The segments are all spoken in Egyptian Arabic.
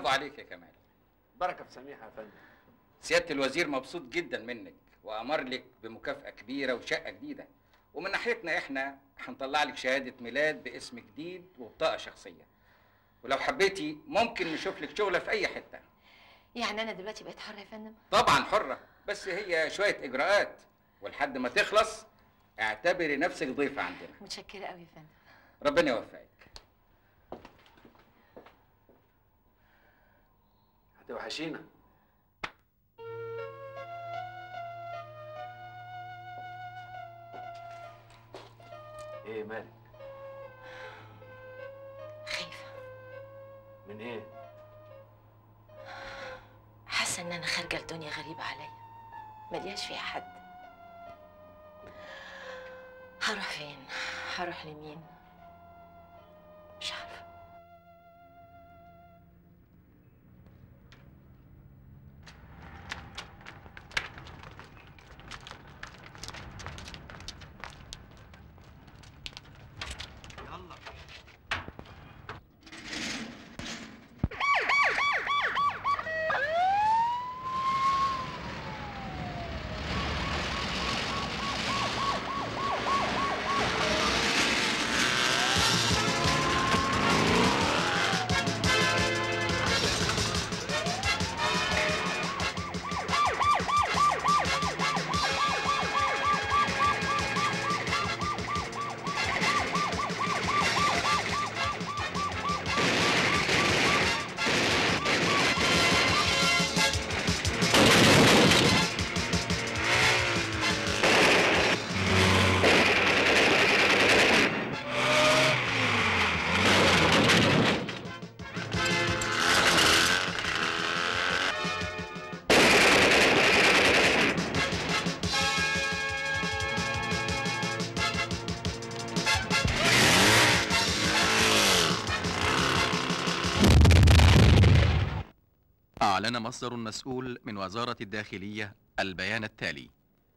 برافو عليك يا كمال بركه في سميحه يا فندم سياده الوزير مبسوط جدا منك وامر لك بمكافاه كبيره وشقه جديده ومن ناحيتنا احنا هنطلع لك شهاده ميلاد باسم جديد وبطاقه شخصيه ولو حبيتي ممكن نشوف لك شغله في اي حته يعني انا دلوقتي بقيت حره يا فندم طبعا حره بس هي شويه اجراءات ولحد ما تخلص اعتبري نفسك ضيفه عندنا متشكره قوي يا فندم ربنا يوفقك هتوحشينا ايه مالك خايفه من ايه حاسه ان انا خارجه لدنيا غريبه عليا ملياش فيها حد هروح فين هروح لمين مش عارفه أعلن مصدر مسؤول من وزارة الداخلية البيان التالي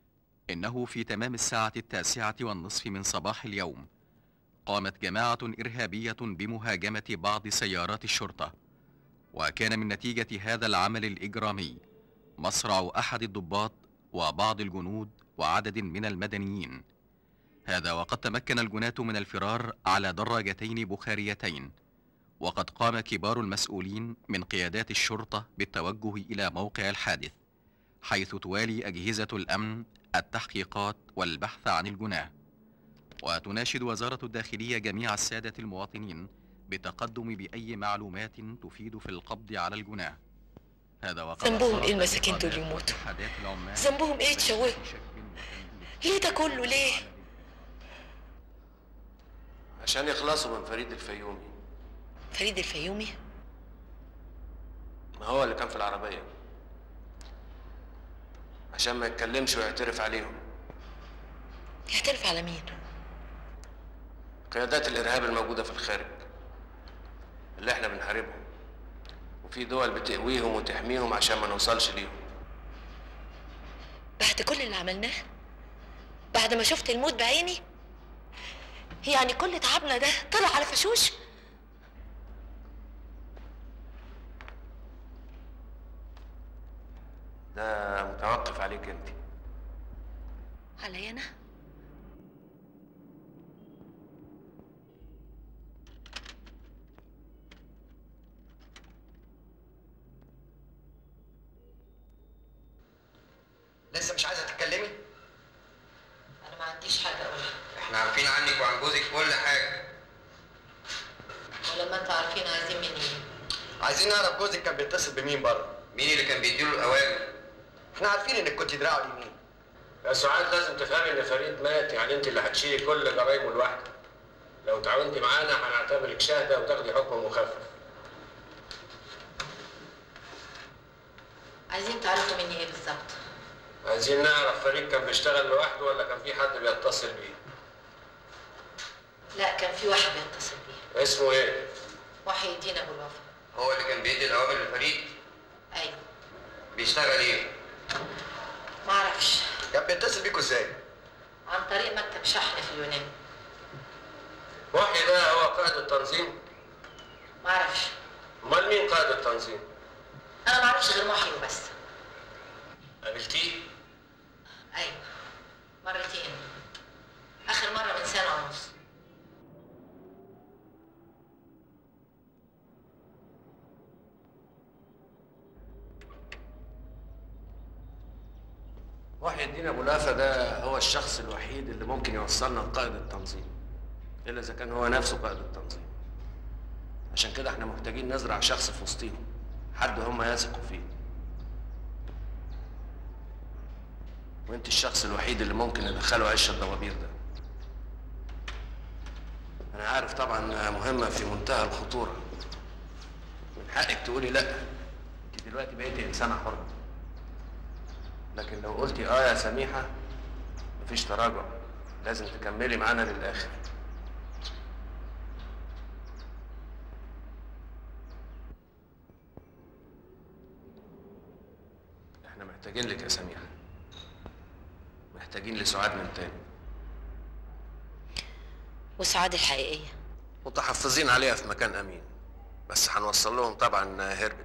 إنه في تمام الساعة التاسعة والنصف من صباح اليوم قامت جماعة إرهابية بمهاجمة بعض سيارات الشرطة وكان من نتيجة هذا العمل الإجرامي مصرع أحد الضباط وبعض الجنود وعدد من المدنيين هذا وقد تمكن الجناة من الفرار على دراجتين بخاريتين وقد قام كبار المسؤولين من قيادات الشرطة بالتوجه إلى موقع الحادث حيث توالي أجهزة الأمن التحقيقات والبحث عن الجناه وتناشد وزارة الداخلية جميع السادة المواطنين بالتقدم بأي معلومات تفيد في القبض على الجناه هذا وقد ذنبهم أصرت إيه المساكين نقابات دول يموتوا؟ واتحادات العمال ذنبهم إيه يتشوهوا؟ بشكل وتنبيه ليه ده كله ليه عشان يخلصوا من فريد الفيومي فريد الفيومي ما هو اللي كان في العربيه عشان ما يتكلمش ويعترف عليهم يعترف على مين قيادات الارهاب الموجوده في الخارج اللي احنا بنحاربهم وفي دول بتقويهم وتحميهم عشان ما نوصلش ليهم بعد كل اللي عملناه بعد ما شفت الموت بعيني يعني كل تعبنا ده طلع على فشوش ده متوقف عليك انت عليا انا لسه مش عايزه تتكلمي انا ما عنديش حاجه اقولها احنا عارفين عنك وعن جوزك كل حاجه ولما انتوا عارفين عايزين مني ايه عايزين نعرف جوزك كان بيتصل بمين بره مين اللي كان بيديله الاوامر احنا عارفين انك كنت دراعه اليمين يا سعاد لازم تفهمي ان فريد مات يعني انت اللي هتشيلي كل جرايمه لوحدك لو تعاونتي معانا هنعتبرك شاهده وتاخدي حكم مخفف عايزين تعرفوا مني ايه بالظبط عايزين نعرف فريد كان بيشتغل لوحده ولا كان في حد بيتصل بيه لا كان في واحد بيتصل بيه اسمه ايه محي الدين ابو الوفا هو اللي كان بيدي الاوامر لفريد ايوه بيشتغل ايه ما اعرفش كان بيتصل بيكوا ازاي عن طريق مكتب شحن في اليونان وحي ده هو قائد التنظيم ما اعرفش امال مين قائد التنظيم انا ما اعرفش غير محي وبس قابلتيه ايوه مرتين اخر مره من سنه ونص محي الدين ابو لافه ده هو الشخص الوحيد اللي ممكن يوصلنا لقائد التنظيم الا اذا كان هو نفسه قائد التنظيم عشان كده احنا محتاجين نزرع شخص في وسطيهم حد هم يثقوا فيه وانت الشخص الوحيد اللي ممكن ندخله عش الضبابير ده انا عارف طبعا انها مهمه في منتهى الخطوره من حقك تقولي لا انت دلوقتي بقيتي انسانه حره لكن لو قلتي اه يا سميحه مفيش تراجع لازم تكملي معانا للاخر احنا محتاجين لك يا سميحه محتاجين لسعاد من تاني وسعاد الحقيقيه متحفظين عليها في مكان امين بس هنوصل لهم طبعا انها هربت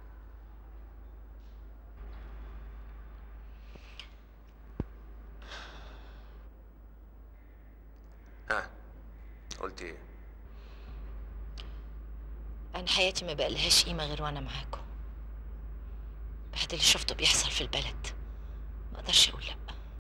ها قلت ايه انا حياتي ما بقالهاش قيمه غير وانا معاكم بعد اللي شفته بيحصل في البلد ما اقدرش اقول لا